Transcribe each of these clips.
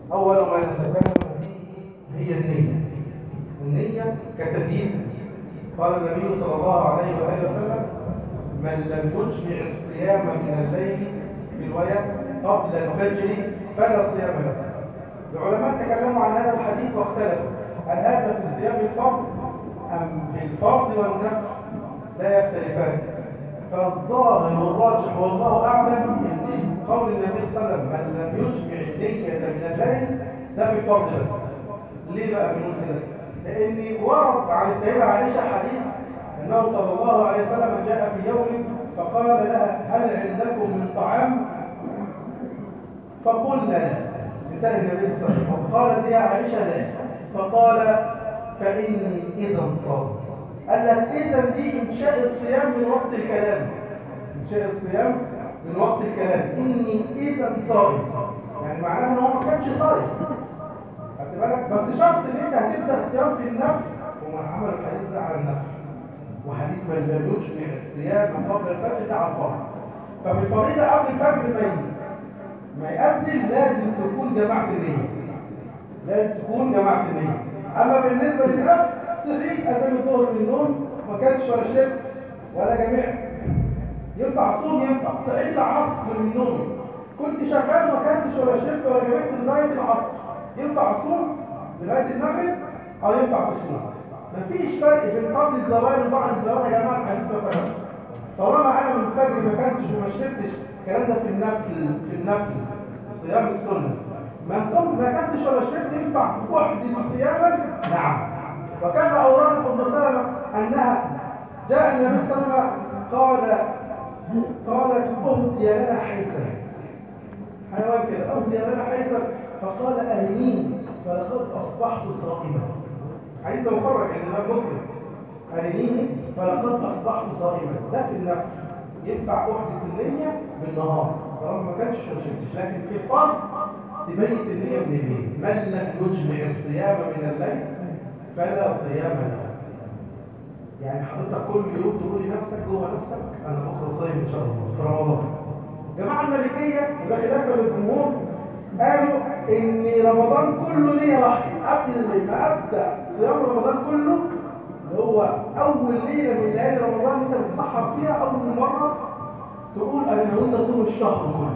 أول ما نتكلم فيه هي النية النية كتدين قال النبي صلى الله عليه وآله وسلم من لم يجمع الصيام من الليل بالوية قبل الفجر فلا صيام له العلماء تكلموا عن هذا الحديث واختلفوا هل هذا في الصيام الفرض أم في الفرض والنفل لا يختلفان فالظاهر والراجح والله أعلم أن قول النبي صلى الله عليه وسلم من لم يجمع النية من الليل ده في الفرض بس ليه بقى بنقول كده؟ لأن ورد عن السيدة عائشة حديث أنه صلى الله عليه وسلم جاء في يوم فقال لها هل عندكم من طعام؟ فقلنا لا لسان النبي صلى الله عليه وسلم قالت يا عائشة لا فقال فإني إذا صام قال لك إذا دي إنشاء الصيام من وقت الكلام إنشاء الصيام من وقت الكلام إني إذا صائم يعني معناه إن هو ما كانش صايم خدت بالك بس شرط إن أنت هتبدأ الصيام في النفل وما عمل الحديث ده على النفل وحديث من لا يجمع الصيام قبل الفجر ده على الفرض فبالفريضة قبل الفجر ما يجي ما يأذن لازم تكون جماعة النية لازم تكون جماعة النية أما بالنسبة للنفل صحيح أذان الظهر من النوم ما كانش ولا شرب ولا جميع ينفع صوم ينفع صحيح العصر من النوم كنت شغال ما كانش ولا شرب ولا جميع لغاية العصر ينفع صوم لغاية المغرب أو ينفع تصوم مفيش فرق بين قبل الزوال وبعد الزوال يا جماعة الحديث ده فرق طالما أنا من الفجر ما كانتش وما شربتش الكلام ده في النفل في النفل صيام السنة ما صمت ما كانتش ولا شربت ينفع أحدث صياما نعم وكذا أوراد أم سلمة أنها جاء النبي صلى الله عليه وسلم قال قالت أهدي لنا حيثا حيوان كده أهدي لنا حيثا فقال أهلين فلقد أصبحت صائما عايز مخرج عند الإمام مسلم أهلين فلقد أصبحت صائما ده في النفس ينفع أحدث النية بالنهار طالما ما كانش شرشتش لكن في الفرض تبيت النية من الليل من لم يجمع الصيام من الليل فلا صيام له يعني حضرتك كل يوم تقول لنفسك جوه نفسك انا بكره صايم ان شاء الله في رمضان الجماعه المالكيه وده خلافا للجمهور قالوا ان رمضان كله نيه واحده قبل ما ابدا صيام رمضان كله اللي هو اول ليله من ليالي رمضان انت بتسحر فيها اول مره تقول انا نويت اصوم الشهر كله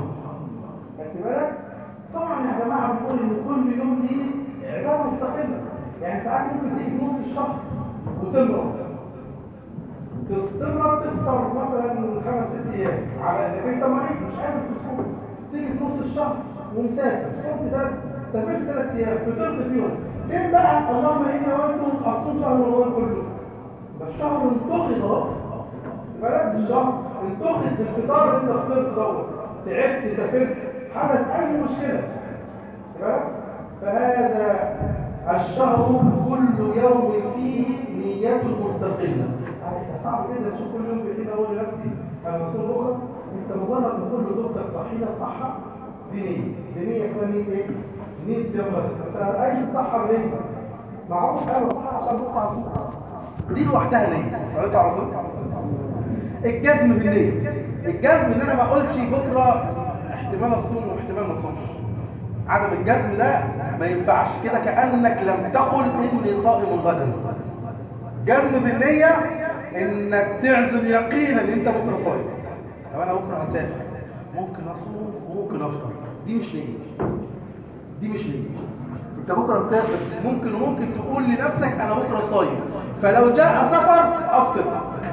خدت بالك طبعا يا جماعه بنقول ان كل يوم دي عباده مستقله يعني ساعات ممكن تيجي في نص الشهر وتمرض تستمر تفطر مثلا خمس ست ايام على انك انت مريض مش قادر تصوم تيجي في نص الشهر ومسافر صمت ثلاث سافرت ثلاث ايام فطرت فيهم فين بقى اللهم اني نويت اصوم شهر رمضان كله ده الشهر انتخذ اهو بلد الشهر انتخذ بالفطار اللي انت فطرت دوت تعبت سافرت حدث اي مشكله فهذا الشهر كل يوم فيه نية مستقلة صعب جدا تشوف كل يوم بالليل اقول لنفسي انا بصوم بكره انت مجرد ما تقول لزوجتك صحيح صحة دي نية دي نية اسمها نية ايه؟ نية صيام غدا انت اي تصحى ليه؟ معروف انا بصحى عشان بكره اصوم دي لوحدها نية صليت على رسول الجزم بالليل الجزم ان انا ما اقولش بكره احتمال اصوم واحتمال ما اصومش عدم الجزم ده ما ينفعش كده كأنك لم تقل إني صائم غدا جزم بالنية إنك تعزم يقينا إن أنت بكرة صائم لو أنا بكرة هسافر ممكن أصوم وممكن أفطر دي مش نية دي مش نية أنت بكرة مسافر ممكن وممكن تقول لنفسك أنا بكرة صايم فلو جاء سفر أفطر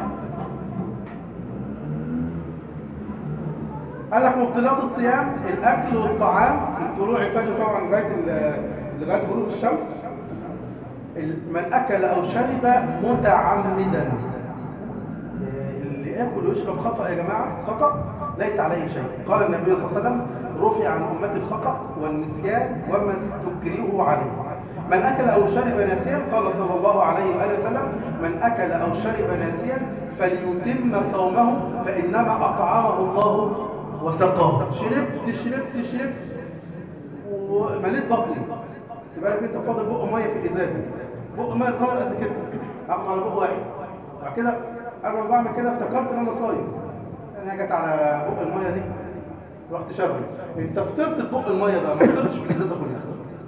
قال لك مبطلات الصيام الاكل والطعام من طلوع الفجر طبعا لغايه لغايه غروب الشمس من اكل او شرب متعمدا اللي ياكل ويشرب خطا يا جماعه خطا ليس عليه شيء قال النبي صلى الله عليه وسلم رفع عن امتي الخطا والنسيان وما تكرهه عليه من اكل او شرب ناسيا قال صلى الله عليه واله وسلم من اكل او شرب ناسيا فليتم صومه فانما اطعمه الله وسقاه شربت شربت شربت ومليت بطني تبقى لك انت فاضل بق ميه في الازازه بق ميه صغير قد كده اخد على بق واحد بعد كده انا لما بعمل كده افتكرت ان انا صايم انا جت على بق الميه دي رحت شربت انت فطرت بق الميه ده ما فطرتش بالازازه كلها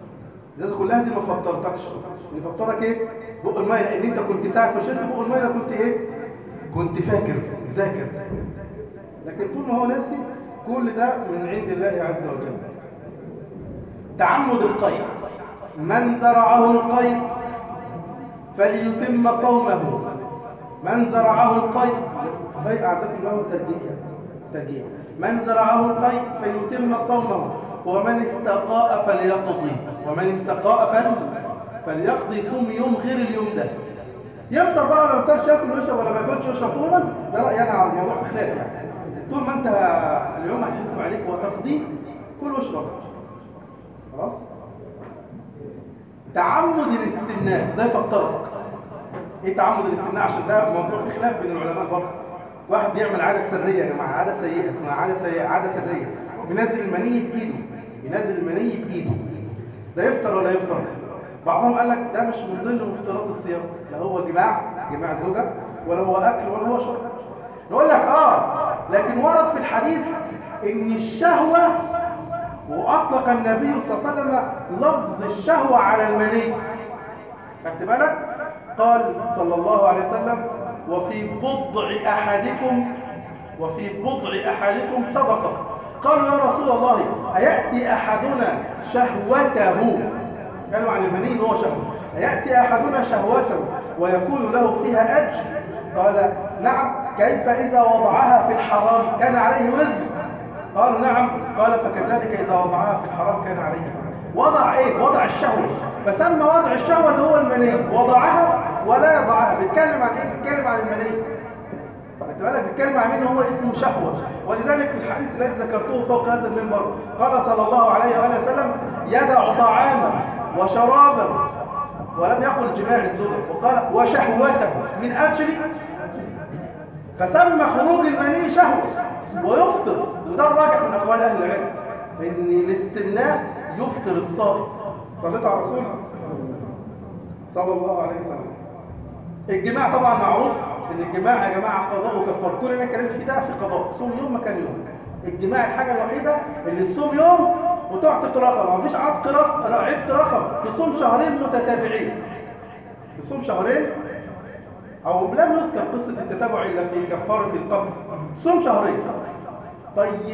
كلها دي ما فطرتكش اللي فطرك ايه بق الميه لان انت كنت ساعه ما شربت بق الميه ده كنت ايه كنت فاكر ذاكر لكن طول ما هو ناسي كل ده من عند الله عز وجل تعمد القيد من زرعه القيد فليتم صومه من زرعه القيد القيد اعتقد له ترجيح ترجيح من زرعه القيد فليتم صومه ومن استقاء فليقضي ومن استقاء فل فليقضي صوم يوم غير اليوم ده يفطر بقى ولا ما يفطرش ياكل ويشرب ولا ما ياكلش ويشرب طول ما ده رايي انا على الموضوع في خلاف يعني طول ما انت اليوم هيحسب عليك وتقضيه كل واشرب خلاص تعمد الاستمناء ده يفطرك ايه تعمد الاستمناء عشان ده موضوع في خلاف بين العلماء برضه واحد بيعمل عاده سريه يا جماعه عاده سيئه اسمها عاده سيئه عاده سريه بينزل المني بايده بينزل المني بايده ده يفطر ولا يفطر بعضهم قال لك ده مش من ضمن مفطرات الصيام لا هو جماع جماع زوجه ولا هو اكل ولا هو شرب نقول لك اه لكن ورد في الحديث ان الشهوه واطلق النبي صلى الله عليه وسلم لفظ الشهوه على المني خدت بالك قال صلى الله عليه وسلم وفي بضع احدكم وفي بضع احدكم صدقه قالوا يا رسول الله اياتي احدنا شهوته قالوا عن المني هو شهوه اياتي احدنا شهوته ويكون له فيها اجر قال نعم كيف اذا وضعها في الحرام كان عليه وزن قالوا نعم قال فكذلك اذا وضعها في الحرام كان عليه وضع ايه وضع الشهوه فسمى وضع الشهوه اللي هو المني وضعها ولا يضعها بيتكلم عن ايه بيتكلم عن المني خدت بالك بيتكلم عن مين هو اسمه شهوه ولذلك في الحديث الذي ذكرته فوق هذا المنبر قال صلى الله عليه واله وسلم يدع طعاما وشرابا ولم يقل جماع الزوجه وقال وشهوته من اجل فسمى خروج المني شهوه ويفطر وده الراجح من اقوال اهل العلم ان الاستمناء يفطر الصائم صليت على رسول صلى الله عليه وسلم الجماع طبعا معروف ان الجماع يا جماعه قضاء وكفار كل اللي انا اتكلمت فيه ده في قضاء صوم يوم مكان يوم الجماع الحاجه الوحيده اللي تصوم يوم وتعتق رقبه مفيش عتق رقبه عتق رقبه تصوم شهرين متتابعين تصوم شهرين او لم يذكر قصه التتابع الا في كفاره القبر تصوم شهرين طيب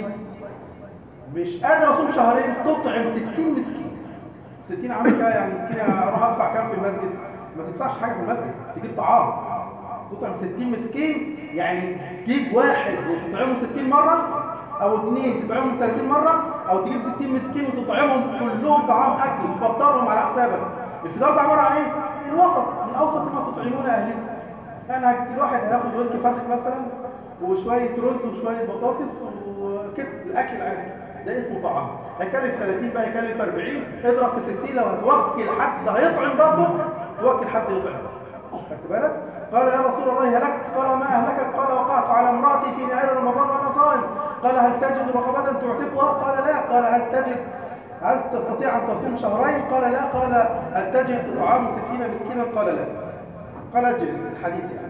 مش قادر اصوم شهرين تطعم 60 مسكين 60 عامل كده يعني مسكين اروح ادفع كام في المسجد ما تدفعش حاجه في المسجد تجيب طعام تطعم 60 مسكين يعني تجيب واحد وتطعمه 60 مره او اثنين تطعمهم 30 مره او تجيب 60 مسكين وتطعمهم كلهم طعام اكل تفطرهم على حسابك الفطار ده عباره عن ايه الوسط من اوسط ما تطعمون اهلكم يعني الواحد هياخد ورك فرخ مثلا وشويه رز وشويه بطاطس وكده الاكل العادي ده اسمه طعام هيكلف 30 بقى يكلف 40 اضرب في 60 لو هتوكل حد هيطعم برضه توكل حد يطعم خدت بالك قال يا رسول الله هلكت قال ما اهلكك قال وقعت على امراتي في نهار رمضان وانا صائم قال هل تجد رقبه تعتقها قال لا قال هل تجد هل تستطيع ان تصوم شهرين قال لا قال هل تجد طعام 60 مسكينا قال لا قال اجلس الحديث يعني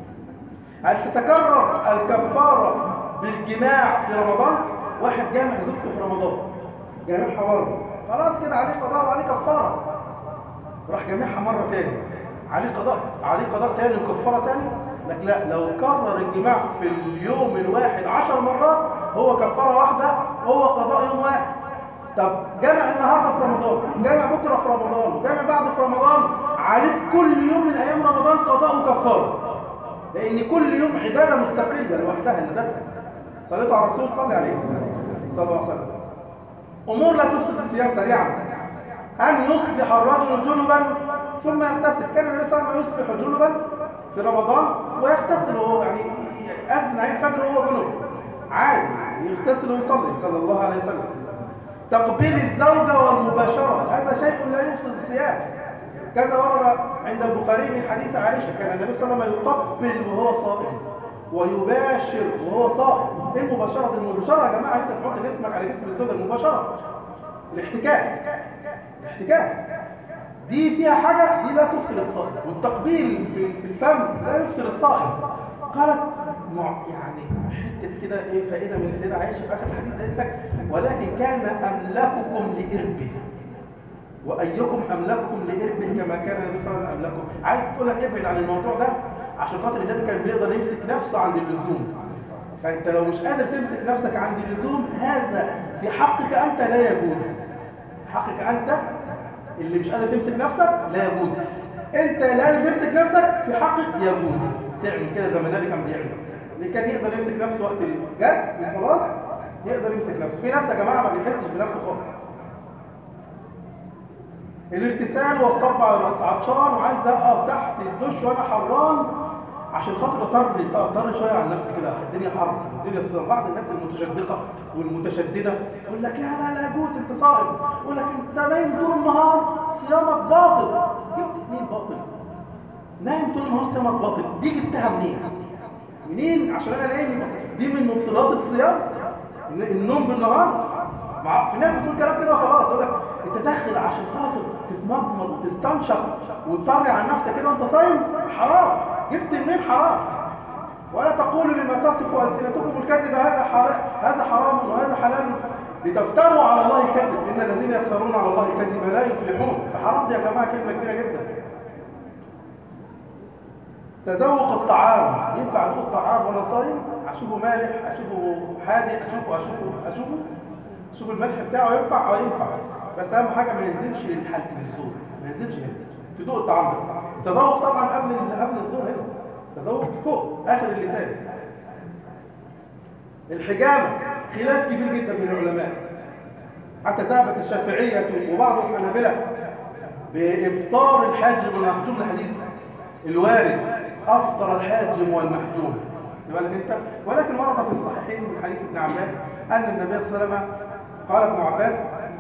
هل تتكرر الكفاره بالجماع في رمضان واحد جامع زوجته في رمضان جامعها مره خلاص كده عليه قضاء وعليه كفاره راح جامعها مره تاني عليه قضاء عليه قضاء تاني وكفاره تاني لك لا لو كرر الجماع في اليوم الواحد عشر مرات هو كفاره واحده هو قضاء يوم واحد طب جامع النهارده في رمضان جامع بكره في رمضان جامع بعده في رمضان عليه في كل يوم من ايام رمضان قضاء وكفاره لان كل يوم عباده مستقله لوحدها لذاتها صليتوا على الرسول صلي عليه صلى الله عليه وسلم امور لا تفسد الصيام سريعا ان يصبح الرجل جنبا ثم يغتسل كان النبي صلى الله عليه وسلم يصبح جنبا في رمضان ويغتسل وهو يعني اذن عين الفجر وهو جنب عادي يغتسل ويصلي صلى الله عليه وسلم تقبيل الزوجه والمباشره هذا شيء لا يفسد الصيام كذا ورد عند البخاري من حديث عائشه كان النبي صلى الله عليه وسلم يقبل وهو صائم ويباشر وهو صائم ايه المباشره دي المباشره يا جماعه انت تحط جسمك على جسم الزوجه المباشره الاحتكاك الاحتكاك دي فيها حاجه دي لا تفطر الصائم والتقبيل في في الفم لا يفطر الصائم قالت يعني حته كده ايه فائده من السيده عائشه في اخر الحديث قالت لك ولكن كان املككم لاربه وايكم املككم لاربه كما كان النبي صلى الله عليه وسلم املككم عايز تقول لك ابعد عن الموضوع ده عشان خاطر النبي كان بيقدر يمسك نفسه عند اللزوم فانت لو مش قادر تمسك نفسك عند اللزوم هذا في حقك انت لا يجوز حقك انت اللي مش قادر تمسك نفسك لا يجوز انت لازم تمسك نفسك في حقك يجوز تعمل كده زي ما النبي كان بيعمل اللي كان يقدر يمسك نفسه وقت الجد خلاص يقدر يمسك نفسه في ناس يا جماعه ما بيحسش بنفسه خالص الاغتسال والصب على الراس عطشان وعايز اقف تحت الدش وانا حران عشان خاطر اطر اطر شويه على نفسي كده الدنيا حر الدنيا صيام بعض الناس المتشدقه والمتشدده يقول لك لا لا لا يجوز انت صائم يقول لك انت نايم طول النهار صيامك باطل جبت منين باطل نايم طول النهار صيامك باطل دي جبتها منين منين عشان انا نايم دي من مبطلات الصيام النوم بالنهار مع في ناس بتقول كلام كده وخلاص يقول لك انت داخل عشان خاطر تتمضمض وتستنشق وتطري عن نفسك كده وانت صايم حرام جبت منين حرام ولا تقولوا لما تصف السنتكم الكذب هذا حرام هذا حرام وهذا حلال لتفتروا على الله الكذب ان الذين يفترون على الله الكذب لا يفلحون فحرام دي يا جماعه كلمه كبيره جدا تذوق الطعام ينفع ادوق الطعام وانا صايم اشوفه مالح اشوفه حادق اشوفه اشوفه اشوفه شوف الملح بتاعه ينفع اه ينفع بس اهم حاجه ما ينزلش للحلق للزور ما ينزلش هنا تدوق الطعام بس التذوق طبعا قبل قبل الزور هنا التذوق فوق اخر اللسان الحجامه خلاف كبير جدا من العلماء حتى ذهبت الشافعيه وبعض الحنابلة بافطار الحاجم والمحجوم الحديث الوارد افطر الحاجم والمحجوم بالك انت ولكن ورد في الصحيحين من حديث ابن عباس ان النبي صلى الله عليه وسلم قال ابن عباس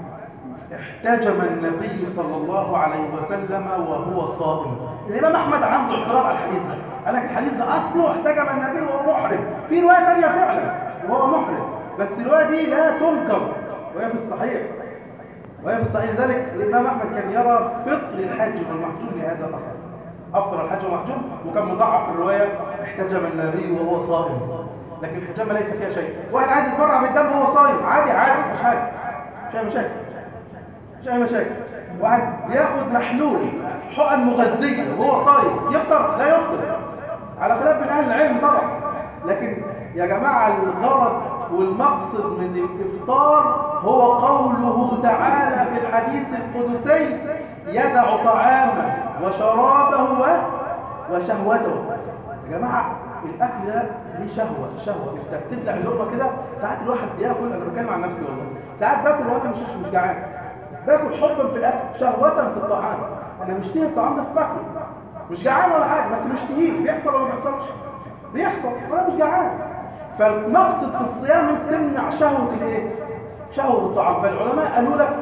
احتجم النبي صلى الله عليه وسلم وهو صائم الامام احمد عنده اعتراض على الحديث ده قال لك الحديث ده اصله احتجم النبي وهو محرم في روايه ثانيه فعلا وهو محرم بس الروايه دي لا تنكر وهي في الصحيح وهي في الصحيح لذلك الامام احمد كان يرى فطر الحج والمحجوم لهذا الاثر افطر الحج والمحجوم وكان مضاعف في الروايه احتجم النبي وهو صائم لكن الحجامه ليس فيها شيء واحد عايز يتبرع بالدم وهو صايم عادي عادي مش حاجه مش اي مشاكل مش اي مشاكل واحد بياخد محلول حقن مغذيه وهو صايم يفطر لا يفطر على خلاف من اهل العلم طبعا لكن يا جماعه الغرض والمقصد من الافطار هو قوله تعالى في الحديث القدسي يدع طعامه وشرابه وشهوته يا جماعه الاكل ده ليه شهوه شهوه انت بتبلع اللقمه كده ساعات الواحد بياكل انا بتكلم عن نفسي والله ساعات باكل وانا مش مش جعان باكل حبا في الاكل شهوه في الطعام انا مشتهي الطعام ده في باكله مش جعان ولا حاجه بس مشتهيه بيحصل ولا ما بيحصلش بيحصل وانا مش جعان فالمقصد في الصيام تمنع شهوه الايه شهوه الطعام فالعلماء قالوا لك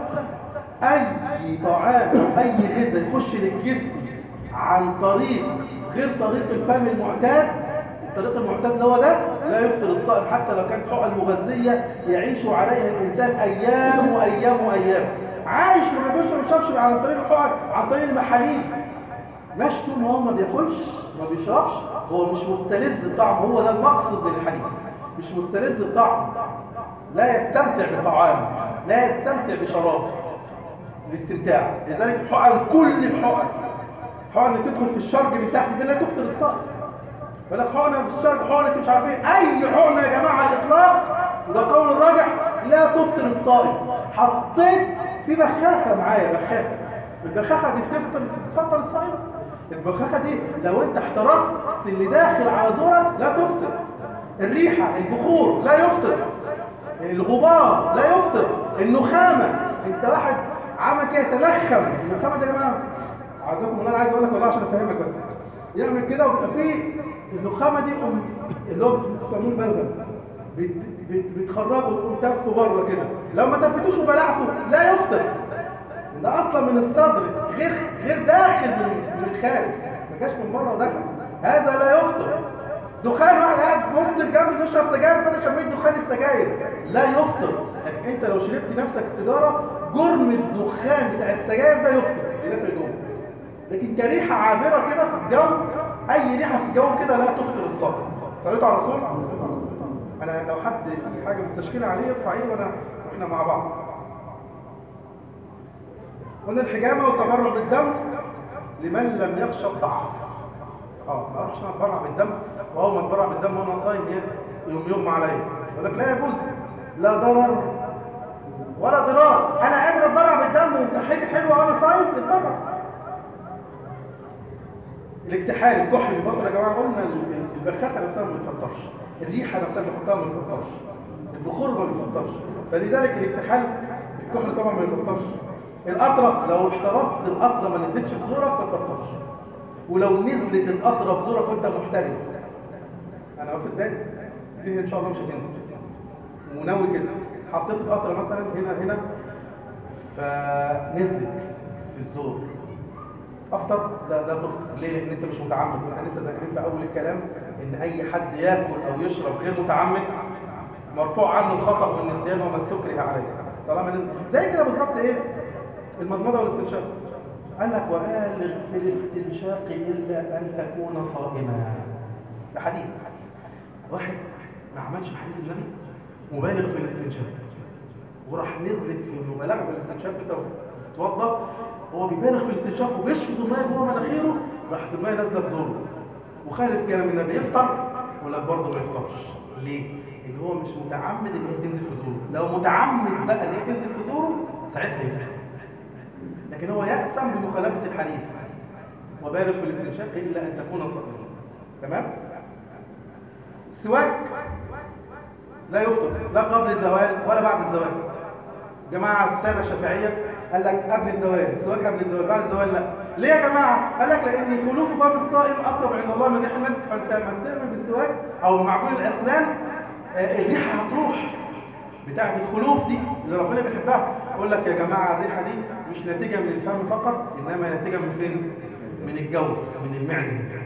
اي طعام او اي غذاء يخش للجسم عن طريق غير طريق الفم المعتاد الطريق المعتاد اللي هو ده لا يفطر الصائم حتى لو كانت حقن مغذيه يعيش عليها الانسان ايام وايام وايام عايش ما بياكلش ما بيشربش عن طريق الحقن عن طريق المحاليل ماشي طول ما هو ما بياكلش ما بيشربش هو مش مستلذ بطعم هو ده المقصد من الحديث مش مستلذ بطعم لا يستمتع بطعام لا يستمتع بشراب الاستمتاع لذلك الحقن كل الحقن حقن تدخل في الشرج من تحت دي لا تفطر الصائم يقول لك حقنه في الشرج حقنه مش عارف ايه اي حقنه يا جماعه على الاطلاق وده قول الراجح لا تفطر الصائم حطيت في بخاخه معايا بخاخه البخاخه دي بتفطر بتفطر الصائم البخاخه دي لو انت احترست اللي داخل على زورك لا تفطر الريحه البخور لا يفطر الغبار لا يفطر النخامه انت واحد عمل كده تنخم النخامه دي يا جماعه عايزكم انا عايز اقول لك والله عشان افهمك بس يعمل كده وبيبقى فيه النخامه دي ام اللي هو بيسموه البلغم بتخرجه وتقوم تفه بره كده لو ما تفتوش وبلعته لا يفطر ده اصلا من الصدر غير غير داخل من من الخارج ما جاش من بره ودخل هذا لا يفطر دخان واحد قاعد مفطر جنبي بيشرب سجاير فانا شميت دخان السجاير لا يفطر لكن انت لو شربت نفسك سيجاره جرم الدخان بتاع السجاير ده يفطر يدخل جوه لكن كريحه عابره كده في الجو اي ريحه في الجو كده لا تفطر الصائم صليتوا على الرسول انا لو حد في حاجه مستشكله عليه ارفع ايده وانا واحنا مع بعض قلنا الحجامة والتبرع بالدم لمن لم يخشى الضعف اه ما اروحش انا اتبرع بالدم واول ما اتبرع بالدم وانا صايم يوم يغمى عليا يقول لك لا يجوز لا ضرر ولا ضرار انا قادر اتبرع بالدم وصحتي حلوه وانا صايم اتبرع الاكتحال الكحل اللي بطل يا جماعه قلنا البخاخه نفسها ما بتفطرش الريحه نفسها اللي بتحطها ما بتفطرش البخور ما بيفطرش فلذلك الاكتحال الكحل طبعا ما بيفطرش القطره لو احترست القطره ما نزلتش في زورك ما تفطرش ولو نزلت القطره في زورك وانت محترس انا واخد بالي دي ان شاء الله مش هتنزل وناوي كده حطيت القطره مثلا هنا هنا فنزلت في الزور افطر لا لا تفطر ليه لان انت مش متعمد احنا لسه ذاكرين في اول الكلام ان اي حد ياكل او يشرب غير متعمد مرفوع عنه الخطا والنسيان وما استكره عليه طالما نزل زي كده بالظبط ايه المضمضه والاستنشاق قال لك وبالغ في الاستنشاق الا ان تكون صائما ده حديث واحد ما عملش حديث النبي مبالغ في الاستنشاق وراح نزلت في انه بلغ في الاستنشاق بتاعه تتوضا هو بيبالغ في الاستنشاق وبيشفط الميه جوه مناخيره راحت الميه نازله في زوره وخالف كلام النبي يفطر ولا برضه ما يفطرش ليه؟ ان هو مش متعمد ان هي تنزل في زوره لو متعمد بقى ان هي تنزل في زوره ساعتها يفطر لكن هو يأسم بمخالفه الحديث وبالغ في الاستنشاق الا ان تكون صائما تمام؟ السواك لا يفطر لا قبل الزوال ولا بعد الزوال جماعة السادة الشافعية قال لك قبل الزوال السواك قبل الزوال بعد الزوال لا ليه يا جماعة قال لك لأن خلوف فم الصائم أقرب عند الله من ريح المسك فأنت لما تعمل بالسواك أو معجون الأسنان آه الريحة هتروح بتاعة الخلوف دي اللي ربنا بيحبها يقول لك يا جماعة الريحة دي مش نتيجة من الفم فقط إنما نتيجة من فين؟ من الجوف من المعدة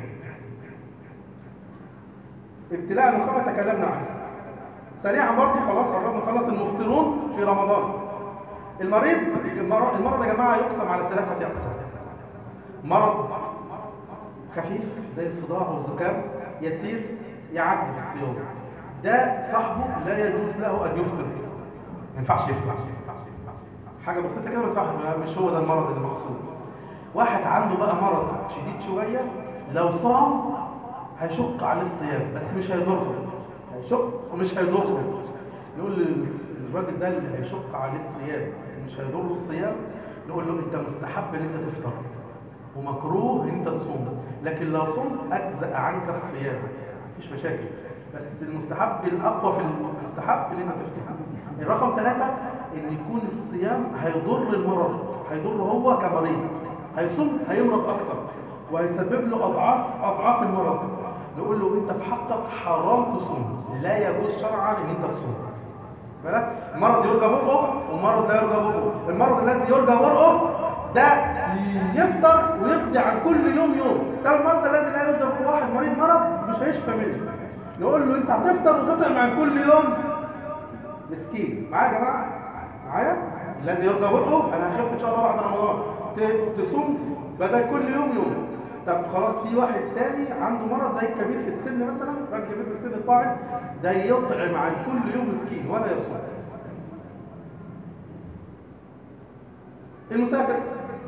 ابتلاء النخامة تكلمنا عنه سريعا برضه خلاص قربنا نخلص المفطرون في رمضان المريض المرض يا جماعه يقسم على ثلاثه اقسام مرض خفيف زي الصداع والزكام يسير يعدي في الصيام ده صاحبه لا يجوز له ان يفطر ما ينفعش يفطر حاجه بسيطه كده ما ينفعش مش هو ده المرض اللي مقصود واحد عنده بقى مرض شديد شويه لو صام هيشق عليه الصيام بس مش هيضره هيشق ومش هيضره نقول للراجل ده اللي هيشق عليه الصيام مش هيضره الصيام نقول له انت مستحب ان انت تفطر ومكروه ان انت تصوم لكن لو صمت اجزأ عنك الصيام مفيش مشاكل بس المستحب الاقوى في المستحب ان انت تفطر الرقم ثلاثة ان يكون الصيام هيضر المرض هيضر هو كمريض هيصوم هيمرض اكتر وهيسبب له اضعاف اضعاف المرض نقول له انت في حقك حرام تصوم لا يجوز شرعا ان انت تصوم بالك مرض يرجى برؤه ومرض لا يرجى برؤه المرض الذي يرجى برؤه ده يفطر ويقضي عن كل يوم يوم ده المرض الذي لا يرجى برؤه واحد مريض مرض مش هيشفى منه نقول له انت هتفطر وتطعم عن كل يوم مسكين معايا يا جماعه معايا الذي يرجى برؤه انا هخف ان شاء الله بعد رمضان تصوم بدل كل يوم يوم طب خلاص في واحد تاني عنده مرض زي الكبير في السن مثلا راجل كبير في السن الطاعن ده يطعم عن كل يوم مسكين ولا يصوم المسافر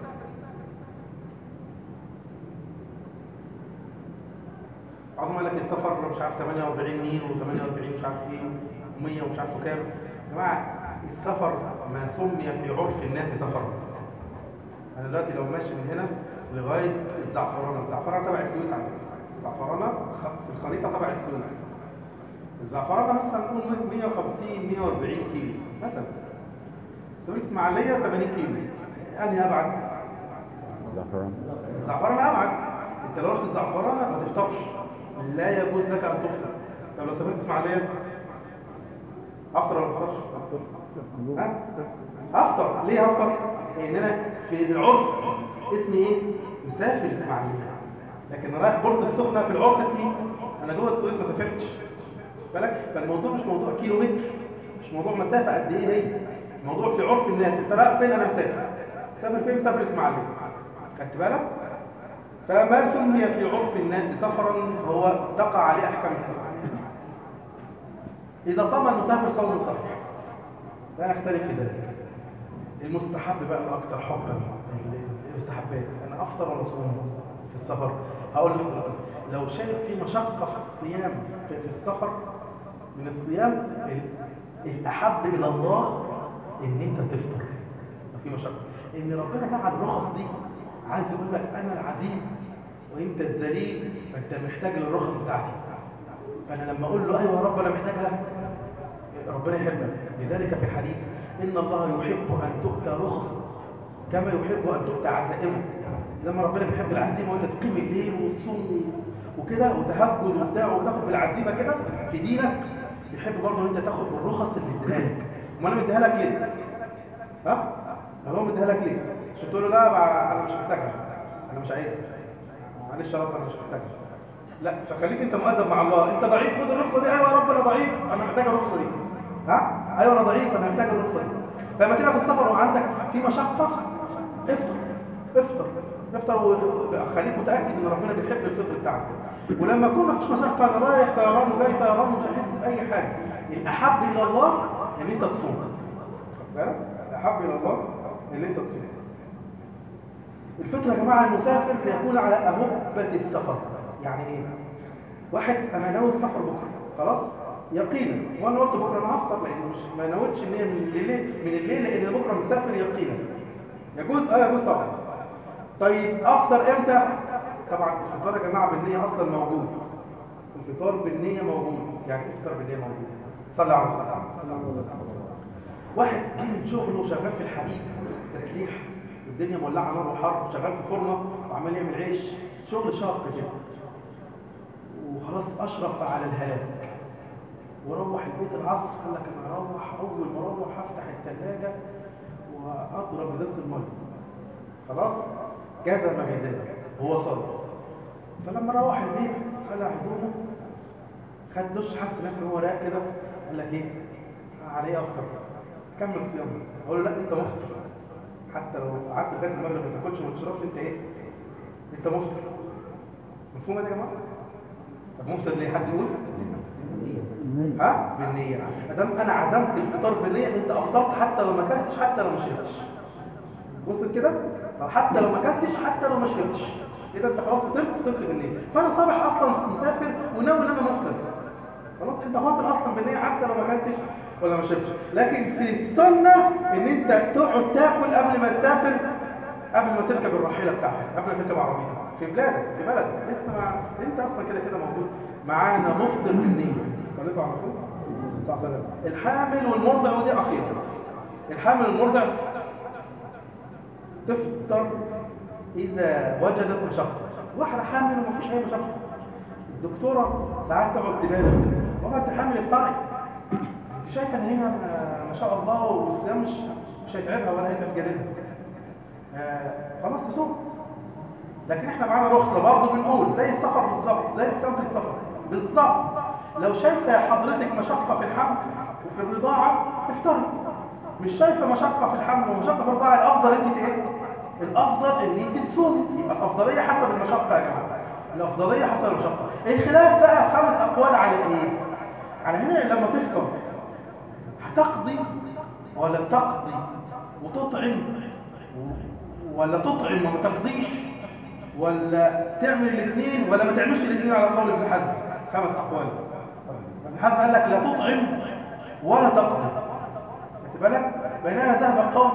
بعضهم قال لك السفر مش عارف 48 ميل و48 مش عارف ايه و100 ومش عارف كام يا جماعه السفر ما سمي في عرف الناس سفرا انا دلوقتي لو ماشي من هنا لغايه الزعفرانه الزعفرانه تبع السويس على فكره الزعفرانه في الخريطه تبع السويس الزعفرانه مثلا نقول 150 140 كيلو مثلا سويس اسماعيليه 80 كيلو انهي ابعد الزعفران الزعفرانه ابعد انت لو رحت الزعفرانه ما تفطرش لا يجوز لك ان تفطر طب لو سافرت اسماعيليه افطر ولا ما افطرش ها افطر ليه افطر لان انا في العرف اسمي ايه مسافر اسماعيليه لكن رايح بورت السخنه في العرف اسمي انا جوه السويس ما سافرتش بالك فالموضوع مش موضوع كيلومتر مش موضوع مسافه قد ايه هي الموضوع في عرف الناس انت رايح فين انا مسافر مسافر فين مسافر اسماعيليه خدت بالك فما سمي في عرف الناس سفرا فهو تقع عليه احكام السفر اذا صام المسافر صوم صحيح لا نختلف في ذلك المستحب بقى الاكثر حبا احبائي انا افطر ولا اصوم في السفر هقول لحضرتك لو شايف في مشقه في الصيام في, في السفر من الصيام ال- الاحب الى الله ان انت تفطر لو في مشقه ان ربنا جعل الرخص دي عايز يقول لك انا العزيز وانت الذليل فانت محتاج للرخص بتاعتي فانا لما اقول له ايوه يا رب انا محتاجها ربنا يحبك لذلك في حديث ان الله يحب ان تؤتى رخصه كما يحب ان تؤتى عزائمه لما ربنا بيحب العزيمه وانت تقيم الليل وتصوم وكده وتهجد وبتاع وتاخد بالعزيمه كده في دينك يحب برضه ان انت تاخد بالرخص اللي اديها لك ما انا مديها لك ليه؟ ها؟ ما هو مديها لك ليه؟ عشان تقول له لا بقى انا مش محتاجها انا مش عايزها معلش يا رب انا مش محتاجها لا فخليك انت مؤدب مع الله انت ضعيف خد الرخصه دي ايوه يا رب انا ضعيف انا محتاج الرخصه دي ها ايوه انا ضعيف انا محتاج الرخصه دي فلما تبقى في السفر وعندك في مشقه افطر افطر افطر وخليك متاكد ان ربنا بيحب الفطر بتاعك ولما يكون مفيش مشقه انا رايح طيران وجاي طيران مش هحس باي حاجه الاحب الى الله ان انت تصوم خد بالك الاحب الى الله ان انت تصوم الفطر يا جماعه المسافر يكون على اهبه السفر يعني ايه واحد انا ناوي السفر بكره خلاص يقينا وانا قلت بكره انا هفطر لان مش ما نويتش ان هي من الليل من الليل لان بكره مسافر يقينا يجوز اه يجوز طبعا طيب افطر امتى طبعا الفطار يا جماعه بالنيه اصلا موجود الفطار بالنيه موجود يعني ايه الفطار بالنيه موجود صلى على الرسول واحد جه من شغله وشغال في الحديد تسليح الدنيا مولعه نار وحر شغال في فرنه وعمال يعمل عيش شغل شاق كده وخلاص اشرف على الهلاك وروح البيت العصر قال لك انا اروح اول ما اروح هفتح الثلاجه واضرب ازازه الميه خلاص جزم بذلك وهو صلى فلما روح البيت خلع هدومه خد دش حس نفسه ان هو رايق كده قال لك ايه عليه افطر كمل صيامك اقول له لا انت مفطر حتى لو قعدت لغايه المغرب ما تاكلش وما تشربش انت ايه انت مفطر مفهوم يا جماعه طب مفطر ليه حد يقول ها بالنيه ما دام انا عزمت الفطار بالنيه انت افطرت حتى لو ما اكلتش حتى لو ما شربتش وصلت كده طب حتى لو ما اكلتش حتى لو ما شربتش كده انت خلاص فطرت فطرت بالنيه فانا صابح اصلا مسافر وناوي ان انا مفطر خلاص انت فاطر اصلا بالنيه حتى لو ما اكلتش ولا ما شربتش لكن في السنه ان انت تقعد تاكل قبل ما تسافر قبل ما تركب الراحله بتاعتك قبل ما تركب عربيتك في بلادك في بلدك لسه ما انت اصلا كده كده موجود معانا مفطر بالنيه صليتوا على الرسول صلى الله عليه وسلم الحامل والمرضع ودي اخيرا الحامل والمرضع تفطر اذا وجدت مشقه واحده حامل وما فيش اي مشقه الدكتوره ساعات تقعد تبالغ والله انت حامل افطري انت شايفه ان هي ما شاء الله والصيام مش مش هيتعبها ولا هيتعب جلدها آه خلاص تصوم لكن احنا معانا رخصه برضه بنقول زي السفر بالظبط زي الصيام في السفر بالظبط لو شايفه حضرتك مشقه في الحمل وفي الرضاعه افطري مش شايفه مشقه في الحمل ومشقه في الرضاعه الافضل انت ايه الافضل ان انت تصومي يبقى الافضليه حسب المشقه يا جماعه الافضليه حسب المشقه الخلاف بقى خمس اقوال على ايه على هنا لما تفطر هتقضي ولا تقضي وتطعم ولا تطعم وما تقضيش ولا تعمل الاثنين ولا ما تعملش الاثنين على قول ابن حزم خمس اقوال ابن حزم قال لك لا تطعم ولا تقضي خدت بالك بينما ذهب قول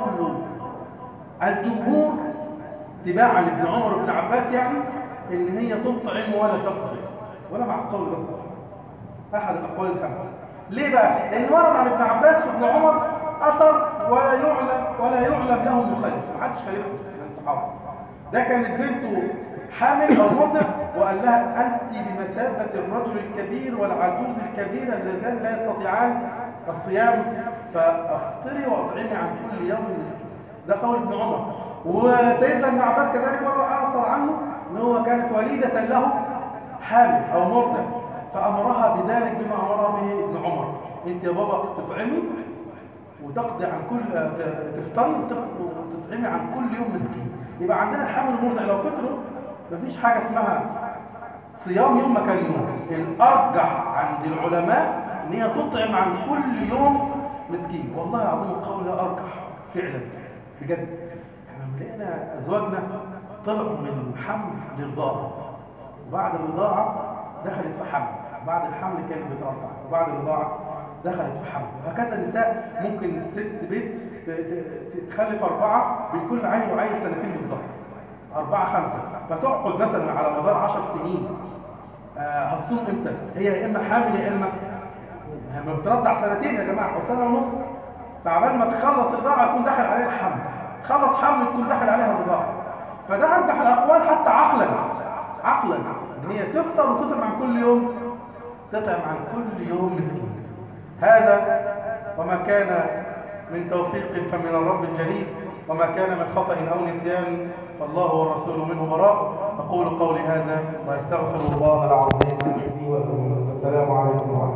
الجمهور اتباعا لابن عمر وابن عباس يعني ان هي تطعم ولا تقضي ولا مع القول ده احد الاقوال الخمسه ليه بقى لان ورد عن ابن عباس وابن عمر اثر ولا يعلم ولا يعلم له مخالف ما حدش خالفه من الصحابه ده كانت بنته حامل او مرضع وقال لها انت بمثابه الرجل الكبير والعجوز الكبيره اللذان لا يستطيعان الصيام فافطري واطعمي عن كل يوم مسكين ده قول ابن عمر وسيدنا ابن عباس كذلك مره اثر عنه ان هو كانت وليده له حامل او مرضع فامرها بذلك بما امرها به ابن عمر انت يا بابا تطعمي وتقضي عن كل تفطري وتطعمي عن كل يوم مسكين يبقى عندنا الحمل المرضع لو فطروا مفيش حاجه اسمها صيام يوم مكان يوم الارجح عند العلماء ان هي تطعم عن كل يوم مسكين والله العظيم القول ده ارجح فعلا بجد احنا لقينا ازواجنا طلعوا من حمل لرضاعة وبعد الرضاعة دخلت في حمل بعد الحمل كانت بترضع وبعد الرضاعة دخلت في حمل وهكذا النساء ممكن الست بيت ت- ت- تخلف أربعة بيكون عيل وعيل سنتين بالظبط أربعة خمسة فتعقد مثلا على مدار عشر سنين آه، هتصوم امتى؟ هي يا إما حامل يا إما ما بترضع سنتين يا جماعة أو سنة ونص فعبال ما تخلص الرضاعة يكون داخل عليها الحمل تخلص حمل يكون داخل عليها الرضاعة فده أرجح الأقوال حتى عقلا عقلا إن هي تفطر وتطعم عن كل يوم تطعم عن كل يوم مسكين هذا وما كان من توفيق فمن الرب الجليل وما كان من خطأ أو نسيان فالله والرسول منه براء أقول قولي هذا وأستغفر الله العظيم لي ولكم والسلام عليكم ورحمة الله